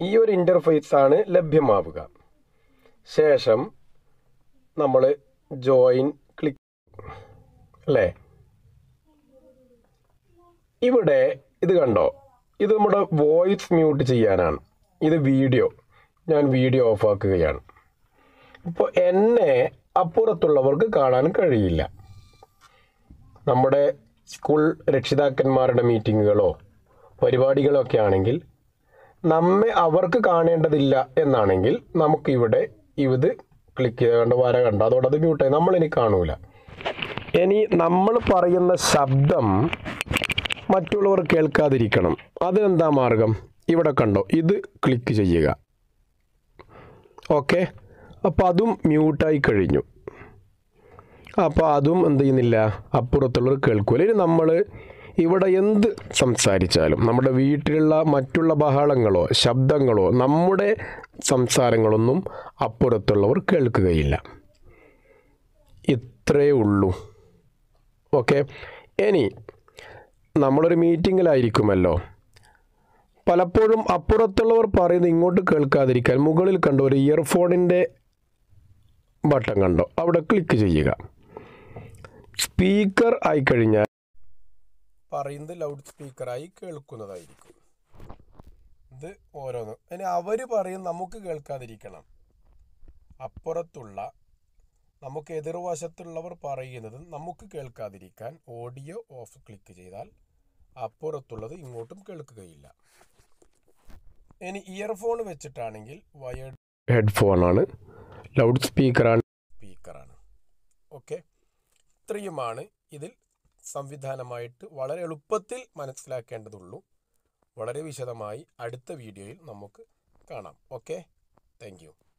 ഈ ഒരു ഇൻ്റർഫേസ് ആണ് ലഭ്യമാവുക ശേഷം നമ്മൾ ജോയിൻ ക്ലിക്ക് അല്ലേ ഇവിടെ ഇത് കണ്ടോ ഇത് നമ്മുടെ വോയിസ് മ്യൂട്ട് ചെയ്യാനാണ് ഇത് വീഡിയോ ഞാൻ വീഡിയോ ഓഫാക്കുകയാണ് ഇപ്പോൾ എന്നെ അപ്പുറത്തുള്ളവർക്ക് കാണാൻ കഴിയില്ല നമ്മുടെ സ്കൂൾ രക്ഷിതാക്കന്മാരുടെ മീറ്റിങ്ങുകളോ പരിപാടികളോ ഒക്കെ ആണെങ്കിൽ നമ്മെ അവർക്ക് കാണേണ്ടതില്ല എന്നാണെങ്കിൽ നമുക്കിവിടെ ഇത് ക്ലിക്ക് ചെയ്ത് കണ്ട് വര കണ്ടോ അതോടെ അത് മ്യൂട്ടായി നമ്മളിനി കാണൂല ഇനി നമ്മൾ പറയുന്ന ശബ്ദം മറ്റുള്ളവർ കേൾക്കാതിരിക്കണം അതിനെന്താ മാർഗം ഇവിടെ കണ്ടോ ഇത് ക്ലിക്ക് ചെയ്യുക ഓക്കെ അപ്പോൾ അതും മ്യൂട്ടായി കഴിഞ്ഞു അപ്പോൾ അതും എന്ത് ചെയ്യുന്നില്ല അപ്പുറത്തുള്ളവർ കേൾക്കൂല ഇനി നമ്മൾ ഇവിടെ എന്ത് സംസാരിച്ചാലും നമ്മുടെ വീട്ടിലുള്ള മറ്റുള്ള ബഹളങ്ങളോ ശബ്ദങ്ങളോ നമ്മുടെ സംസാരങ്ങളൊന്നും അപ്പുറത്തുള്ളവർ കേൾക്കുകയില്ല ഇത്രയേ ഉള്ളൂ ഓക്കെ ഇനി നമ്മളൊരു മീറ്റിങ്ങിലായിരിക്കുമല്ലോ പലപ്പോഴും അപ്പുറത്തുള്ളവർ പറയുന്നത് ഇങ്ങോട്ട് കേൾക്കാതിരിക്കാൻ മുകളിൽ കണ്ടോ ഒരു ഇയർഫോണിൻ്റെ ബട്ടൺ കണ്ടോ അവിടെ ക്ലിക്ക് ചെയ്യുക സ്പീക്കർ ആയിക്കഴിഞ്ഞാൽ പറയുന്നത് ലൗഡ് സ്പീക്കറായി കേൾക്കുന്നതായിരിക്കും ഇത് ഓരോന്ന് ഇനി അവർ പറയും നമുക്ക് കേൾക്കാതിരിക്കണം അപ്പുറത്തുള്ള നമുക്ക് എതിർവശത്തുള്ളവർ പറയുന്നത് നമുക്ക് കേൾക്കാതിരിക്കാൻ ഓഡിയോ ഓഫ് ക്ലിക്ക് ചെയ്താൽ അപ്പുറത്തുള്ളത് ഇങ്ങോട്ടും കേൾക്കുകയില്ല ഇനി ഇയർഫോൺ വെച്ചിട്ടാണെങ്കിൽ വയേർഡ് ഹെഡ്ഫോണാണ് ലൗഡ് സ്പീക്കറാണ് സ്പീക്കറാണ് ഓക്കെ ഇത്രയുമാണ് ഇതിൽ സംവിധാനമായിട്ട് വളരെ എളുപ്പത്തിൽ മനസ്സിലാക്കേണ്ടതുള്ളൂ വളരെ വിശദമായി അടുത്ത വീഡിയോയിൽ നമുക്ക് കാണാം ഓക്കെ താങ്ക്